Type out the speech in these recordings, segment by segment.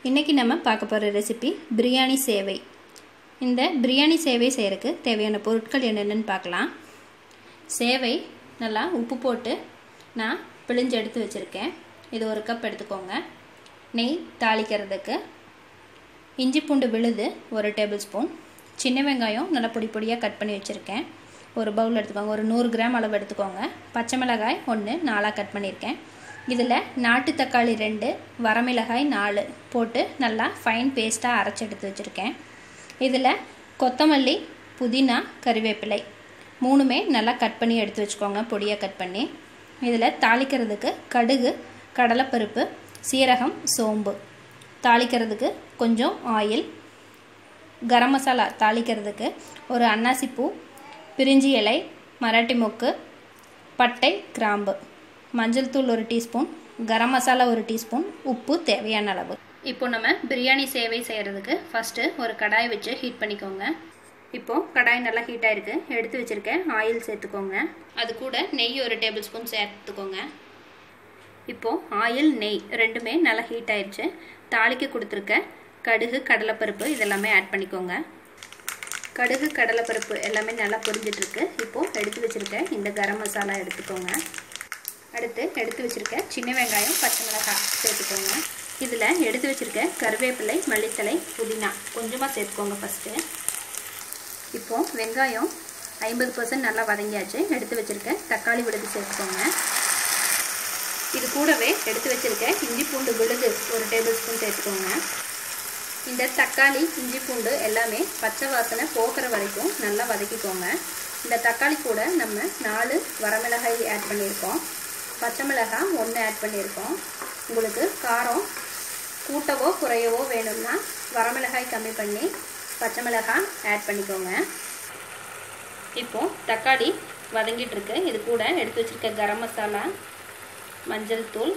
இன்றைக்கி நம்ம பார்க்க போகிற ரெசிபி பிரியாணி சேவை இந்த பிரியாணி சேவை செய்கிறதுக்கு தேவையான பொருட்கள் என்னென்னு பார்க்கலாம் சேவை நல்லா உப்பு போட்டு நான் பிழிஞ்சு எடுத்து வச்சுருக்கேன் இது ஒரு கப் எடுத்துக்கோங்க நெய் தாளிக்கிறதுக்கு இஞ்சி பூண்டு விழுது ஒரு டேபிள் ஸ்பூன் சின்ன வெங்காயம் நல்லா பொடி பொடியாக கட் பண்ணி வச்சுருக்கேன் ஒரு பவுல் எடுத்துக்கோங்க ஒரு நூறு கிராம் அளவு எடுத்துக்கோங்க பச்சை மிளகாய் ஒன்று நாலாக கட் பண்ணியிருக்கேன் இதில் நாட்டு தக்காளி ரெண்டு வரமிளகாய் நாலு போட்டு நல்லா ஃபைன் பேஸ்ட்டாக அரைச்சி எடுத்து வச்சுருக்கேன் இதில் கொத்தமல்லி புதினா கறிவேப்பிலை மூணுமே நல்லா கட் பண்ணி எடுத்து வச்சுக்கோங்க பொடியாக கட் பண்ணி இதில் தாளிக்கிறதுக்கு கடுகு கடலைப்பருப்பு சீரகம் சோம்பு தாளிக்கிறதுக்கு கொஞ்சம் ஆயில் கரம் மசாலா தாளிக்கிறதுக்கு ஒரு அன்னாசிப்பூ பிரிஞ்சி இலை மராட்டி மொக்கு பட்டை கிராம்பு மஞ்சள் தூள் ஒரு டீஸ்பூன் கரம் மசாலா ஒரு டீஸ்பூன் உப்பு தேவையான அளவு இப்போ நம்ம பிரியாணி சேவை செய்கிறதுக்கு ஃபஸ்ட்டு ஒரு கடாய் வச்சு ஹீட் பண்ணிக்கோங்க இப்போது கடாய் நல்லா ஹீட் ஆகிருக்கு எடுத்து வச்சுருக்கேன் ஆயில் சேர்த்துக்கோங்க அது கூட நெய் ஒரு டேபிள் ஸ்பூன் சேர்த்துக்கோங்க இப்போது ஆயில் நெய் ரெண்டுமே நல்லா ஹீட் ஆயிடுச்சு தாளிக்க கொடுத்துருக்க கடுகு கடலைப்பருப்பு இதெல்லாமே ஆட் பண்ணிக்கோங்க கடுகு கடலைப்பருப்பு எல்லாமே நல்லா பொரிஞ்சிட்ருக்கு இப்போது எடுத்து வச்சுருக்க இந்த கரம் மசாலா எடுத்துக்கோங்க அடுத்து எடுத்து வச்சுருக்க சின்ன வெங்காயம் பச்சை மிளகாய் சேர்த்துக்கோங்க இதில் எடுத்து வச்சுருக்க கருவேப்பிலை மல்லித்தலை புதினா கொஞ்சமாக சேர்த்துக்கோங்க ஃபஸ்ட்டு இப்போது வெங்காயம் ஐம்பது பர்சன்ட் நல்லா வதங்கியாச்சு எடுத்து வச்சுருக்க தக்காளி விழுது சேர்த்துக்கோங்க இது கூடவே எடுத்து வச்சுருக்க இஞ்சி பூண்டு விழுது ஒரு டேபிள் ஸ்பூன் சேர்த்துக்கோங்க இந்த தக்காளி இஞ்சி பூண்டு எல்லாமே பச்சை வாசனை போகிற வரைக்கும் நல்லா வதக்கிக்கோங்க இந்த தக்காளி கூட நம்ம நாலு வரமிளகாய் ஆட் பண்ணியிருக்கோம் பச்சை மிளகாய் ஒன்று ஆட் பண்ணியிருக்கோம் உங்களுக்கு காரம் கூட்டவோ குறையவோ வேணும்னா வரமிளகாய் கம்மி பண்ணி பச்சை மிளகாய் ஆட் பண்ணிக்கோங்க இப்போது தக்காளி வதங்கிட்டுருக்கு இது கூட எடுத்து வச்சுருக்க கரம் மசாலா மஞ்சள் தூள்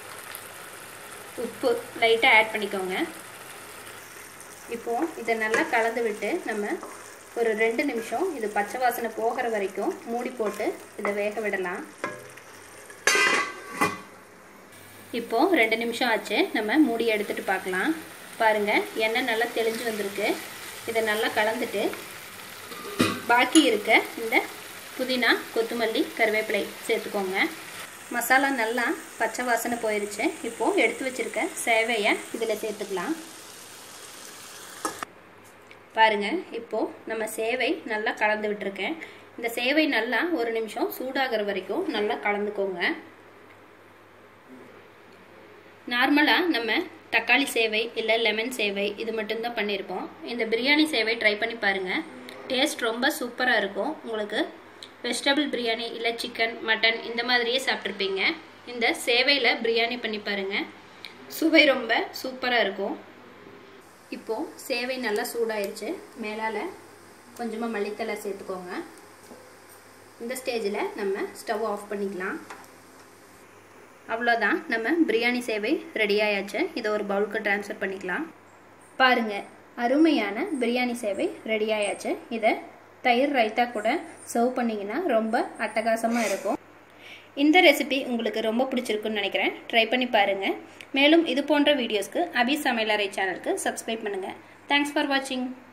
உப்பு லைட்டாக ஆட் பண்ணிக்கோங்க இப்போது இதை நல்லா கலந்து விட்டு நம்ம ஒரு ரெண்டு நிமிஷம் இது பச்சை வாசனை போகிற வரைக்கும் மூடி போட்டு இதை வேக விடலாம் இப்போது ரெண்டு நிமிஷம் ஆச்சு நம்ம மூடி எடுத்துகிட்டு பார்க்கலாம் பாருங்கள் எண்ணெய் நல்லா தெளிஞ்சு வந்திருக்கு இதை நல்லா கலந்துட்டு பாக்கி இருக்க இந்த புதினா கொத்தமல்லி கருவேப்பிலை சேர்த்துக்கோங்க மசாலா நல்லா பச்சை வாசனை போயிடுச்சு இப்போது எடுத்து வச்சுருக்க சேவையை இதில் சேர்த்துக்கலாம் பாருங்கள் இப்போது நம்ம சேவை நல்லா கலந்து விட்டுருக்கேன் இந்த சேவை நல்லா ஒரு நிமிஷம் சூடாகிற வரைக்கும் நல்லா கலந்துக்கோங்க நார்மலாக நம்ம தக்காளி சேவை இல்லை லெமன் சேவை இது மட்டும்தான் பண்ணியிருப்போம் இந்த பிரியாணி சேவை ட்ரை பண்ணி பாருங்கள் டேஸ்ட் ரொம்ப சூப்பராக இருக்கும் உங்களுக்கு வெஜிடபிள் பிரியாணி இல்லை சிக்கன் மட்டன் இந்த மாதிரியே சாப்பிட்ருப்பீங்க இந்த சேவையில் பிரியாணி பண்ணி பாருங்கள் சுவை ரொம்ப சூப்பராக இருக்கும் இப்போது சேவை நல்லா சூடாயிருச்சு மேலால் கொஞ்சமாக மல்லித்தலை சேர்த்துக்கோங்க இந்த ஸ்டேஜில் நம்ம ஸ்டவ் ஆஃப் பண்ணிக்கலாம் அவ்வளோதான் நம்ம பிரியாணி சேவை ரெடி ஆயாச்சு இதை ஒரு பவுலுக்கு ட்ரான்ஸ்ஃபர் பண்ணிக்கலாம் பாருங்கள் அருமையான பிரியாணி சேவை ரெடி ஆயாச்சு இதை தயிர் ரைத்தா கூட சர்வ் பண்ணிங்கன்னா ரொம்ப அட்டகாசமாக இருக்கும் இந்த ரெசிபி உங்களுக்கு ரொம்ப பிடிச்சிருக்குன்னு நினைக்கிறேன் ட்ரை பண்ணி பாருங்கள் மேலும் இது போன்ற வீடியோஸ்க்கு அபி சமையலறை சேனலுக்கு சப்ஸ்கிரைப் பண்ணுங்கள் தேங்க்ஸ் ஃபார் வாட்சிங்